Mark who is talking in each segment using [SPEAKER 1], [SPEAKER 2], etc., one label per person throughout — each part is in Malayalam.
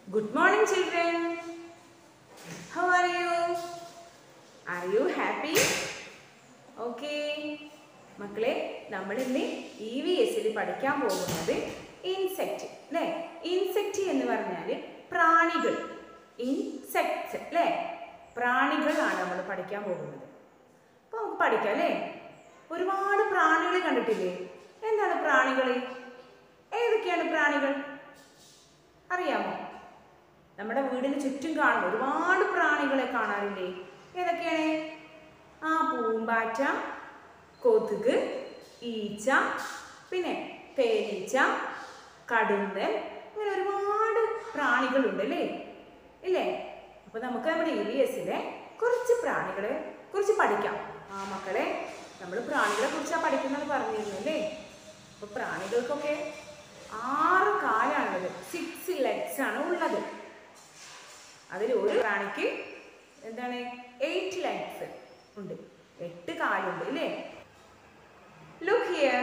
[SPEAKER 1] Good morning, children. How are you? Are you happy? Okay. മക്കളെ നമ്മൾ ഇന്ന് ഇ വി എസിൽ പഠിക്കാൻ പോകുന്നത് ഇൻസെക്റ്റ് അല്ലേ ഇൻസെക്റ്റ് എന്ന് പറഞ്ഞാൽ പ്രാണികൾ ഇൻസെക്ട്സ് അല്ലേ പ്രാണികളാണ് നമ്മൾ പഠിക്കാൻ പോകുന്നത് അപ്പോൾ നമുക്ക് പഠിക്കാം അല്ലേ ഒരുപാട് പ്രാണികൾ കണ്ടിട്ടില്ലേ എന്താണ് പ്രാണികൾ ഏതൊക്കെയാണ് പ്രാണികൾ അറിയാമോ നമ്മുടെ വീടിന് ചുറ്റും കാണും ഒരുപാട് പ്രാണികളെ കാണാറില്ലേ ഏതൊക്കെയാണ് ആ പൂമ്പാറ്റ കൊതുക് ഈച്ച പിന്നെ തേനീച്ച കടുന്നൽ ഇങ്ങനെ ഒരുപാട് പ്രാണികളുണ്ട് അല്ലേ ഇല്ലേ അപ്പൊ നമുക്ക് നമ്മുടെ ഇ വി എസിലെ കുറച്ച് പ്രാണികളെ കുറിച്ച് പഠിക്കാം ആ മക്കളെ നമ്മൾ പ്രാണികളെ കുറിച്ചാണ് പഠിക്കുന്നത് പറഞ്ഞിരുന്നു അല്ലേ അപ്പൊ പ്രാണികൾക്കൊക്കെ ആറ് കാലാണുള്ളത് സിക്സ് ലെഗ്സ് ആണ് ഉള്ളത് അതിൽ ഒരു പ്രാണിക്ക് എന്താണ് എയ്റ്റ് ലെഗ്സ് ഉണ്ട് എട്ട് കാലുണ്ട് അല്ലേ ലുക്ക് ഹിയർ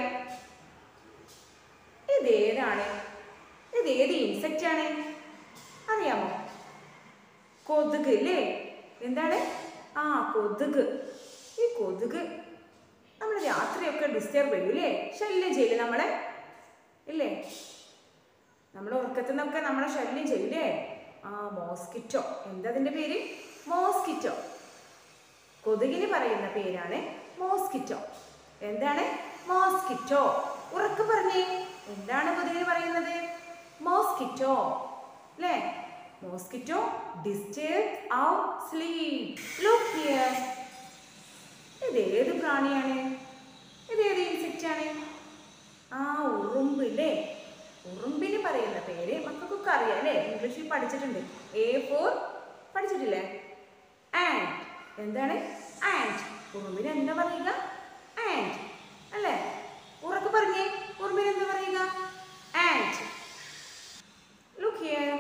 [SPEAKER 1] ഇതേതാണ് ഇത് ഏത് ഇൻസെക്റ്റ് ആണ് അറിയാമോ കൊതുക് അല്ലേ എന്താണ് ആ കൊതുക് ഈ കൊതുക് നമ്മൾ രാത്രിയൊക്കെ ഡിസ്റ്റർബ് ചെയ്യും അല്ലേ ശല്യം ചെയ്യില്ലേ നമ്മളെ ഇല്ലേ നമ്മുടെ ഉറക്കത്തിൽ നിന്നൊക്കെ നമ്മളെ ശല്യം ചെയ്യില്ലേ ആ മോസ്കിറ്റോ എന്താ അതിന്റെ പേര് മോസ്കിറ്റോ കൊതുകിന് പറയുന്ന പേരാണ് മോസ്കിറ്റോ എന്താണ് മോസ്കിറ്റോ ഉറക്കെ പറഞ്ഞേ എന്താണ് കൊതുകിന് പറയുന്നത് മോസ്കിറ്റോ അല്ലേ mosquito disturb our sleep look here ഇതേത് പ്രാണിയാണ് ഇതേത് ഇൻസെക്റ്റ് ആണ് ആ ഉറുമ്പ് അല്ലേ ഉറുമ്പിന് പറയുന്ന പേര് മക്കൾക്കൊക്കെ അറിയാം അല്ലേ ഇംഗ്ലീഷിൽ പഠിച്ചിട്ടുണ്ട് എ ഫോർ പഠിച്ചിട്ടില്ലേ ആൻഡ് എന്താണ് ആൻഡ് ഉറുമ്പിന് എന്താ പറയുക ആൻഡ് അല്ലേ ഉറക്കെ പറഞ്ഞേ ഉറുമ്പിന് എന്താ പറയുക ആൻഡ് ലുക്ക് ഹിയർ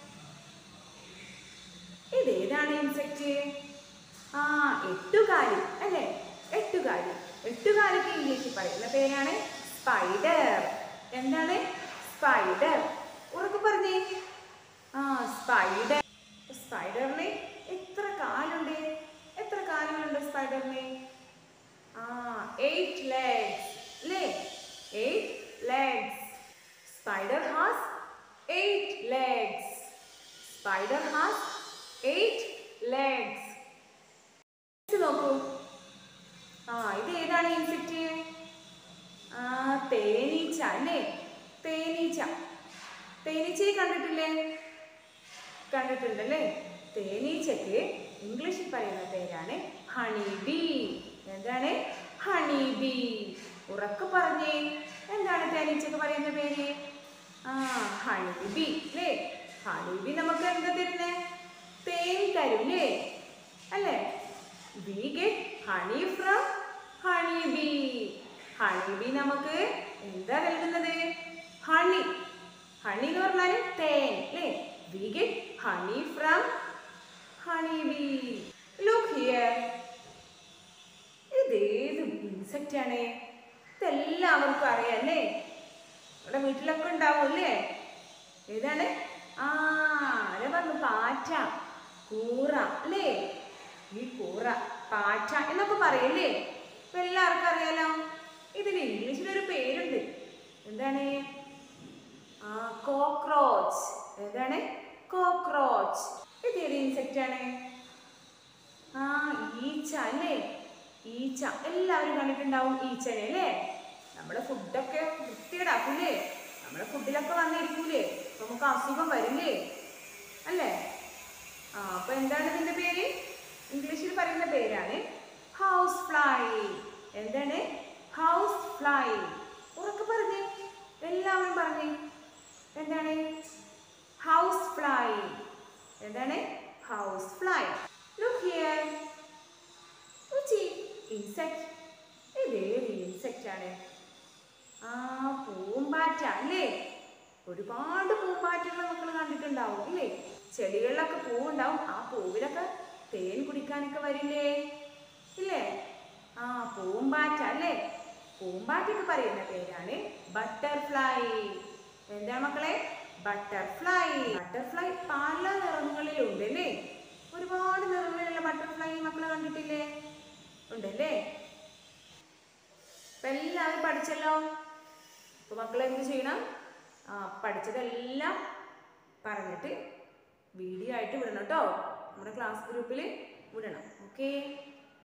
[SPEAKER 1] ഇതേതാണ് ഇൻസെക്റ്റ് ആ എട്ടുകാലി അല്ലേ എട്ടുകാലി എട്ടുകാലിക്ക് ഇംഗ്ലീഷിൽ പറയുന്ന പേരാണ് സ്പൈഡർ എന്താണ് സ്പൈഡർ ഉറക്കെ പറഞ്ഞേ ആ സ്പൈഡർ സ്പൈഡറിന് എത്ര കാലുണ്ട് എത്ര കാലുകളുണ്ട് സ്പൈഡറിന് ആ എയ്റ്റ് ലെഗ്സ് അല്ലേ eight legs spider has eight legs spider has eight legs നോക്കൂ ആ ഇത് ഏതാണ് ഇൻസെക്റ്റ് ആ തേനീച്ച അല്ലേ തേനീച്ച തേനീച്ചയെ കണ്ടിട്ടില്ലേ കണ്ടിട്ടുണ്ടല്ലേ തേനീച്ചക്ക് ഇംഗ്ലീഷിൽ പറയുന്ന പേരാണ് ഹണി ബീ എന്താണ് ഹണി ബീ ഉറക്കെ പറഞ്ഞേ എന്താണ് തേനീച്ചക്ക് പറയുന്ന പേര് ആ ഹണി ബീ അല്ലേ ഹണി ബീ നമുക്ക് എന്താ തരുന്നേ തേൻ തരും അല്ലേ അല്ലേ we get honey from honey bee honey bee നമുക്ക് എന്താ നൽകുന്നത് ഹണി ഹണി എന്ന് പറഞ്ഞാൽ തേൻ അല്ലേ we get honey from honey bee look here ഇതേത് ഇൻസെക്റ്റ് ആണ് ഇതെല്ലാവർക്കും അറിയാം അല്ലേ നമ്മുടെ വീട്ടിലൊക്കെ ഉണ്ടാവും അല്ലേ ഏതാണ് ആ ആരെ പറഞ്ഞു പാറ്റ കൂറ അല്ലേ ഈ കൂറ പാറ്റ എന്നൊക്കെ പറയല്ലേ ഇപ്പൊ എല്ലാവർക്കും അറിയാലോ ഇതിന് ഇംഗ്ലീഷിലൊരു പേരുണ്ട് എന്താണ് ആ കോക്രോച്ച് എന്താണ് കോക്രോച്ച് ഇത് ഏത് ഇൻസെക്റ്റ് ആണ് ആ ഈച്ച അല്ലേ ഈച്ച എല്ലാവരും കണ്ടിട്ടുണ്ടാവും ഈച്ചനെ അല്ലേ നമ്മുടെ ഫുഡൊക്കെ വൃത്തികേടാക്കൂലേ നമ്മുടെ ഫുഡിലൊക്കെ വന്നിരിക്കൂലേ അപ്പൊ നമുക്ക് അസുഖം വരില്ലേ അല്ലേ ആ അപ്പൊ എന്താണ് ഇതിന്റെ പേര് ഇംഗ്ലീഷിൽ പറയുന്ന പേരാണ് ഹൗസ് ഫ്ലൈ എന്താണ് ഹൗസ് ഫ്ലൈ ഉറക്കെ പറഞ്ഞേ എല്ലാവരും പറഞ്ഞേ എന്താണ് ഹൗസ് ഫ്ലൈ എന്താണ് ഹൗസ് ഫ്ലൈ ലുക്ക് ഹിയർ ഉച്ചി ഇൻസെക്ട് ഇതേത് ഇൻസെക്റ്റ് ആണ് ആ പൂമ്പാറ്റ അല്ലേ ഒരുപാട് പൂമ്പാറ്റകൾ മക്കൾ കണ്ടിട്ടുണ്ടാവും അല്ലേ ചെടികളിലൊക്കെ പൂവുണ്ടാവും ആ പൂവിലൊക്കെ തേൻ കുടിക്കാനൊക്കെ വരില്ലേ ഇല്ലേ ആ പൂമ്പാറ്റ അല്ലേ പൂമ്പാറ്റയ്ക്ക് പറയുന്ന പേരാണ് ബട്ടർഫ്ലൈ എന്താ മക്കളെ ബട്ടർഫ്ലൈ ബട്ടർഫ്ലൈ പല നിറങ്ങളിലുണ്ട് അല്ലേ ഒരുപാട് നിറങ്ങളിലുള്ള ബട്ടർഫ്ലൈ മക്കളെ കണ്ടിട്ടില്ലേ ഉണ്ടല്ലേ അപ്പൊ എല്ലാവരും പഠിച്ചല്ലോ അപ്പൊ മക്കൾ എന്ത് ചെയ്യണം ആ പഠിച്ചതെല്ലാം പറഞ്ഞിട്ട് വീഡിയോ ആയിട്ട് വിടണം കേട്ടോ നമ്മുടെ ക്ലാസ് ഗ്രൂപ്പിൽ വിടണം ഓക്കേ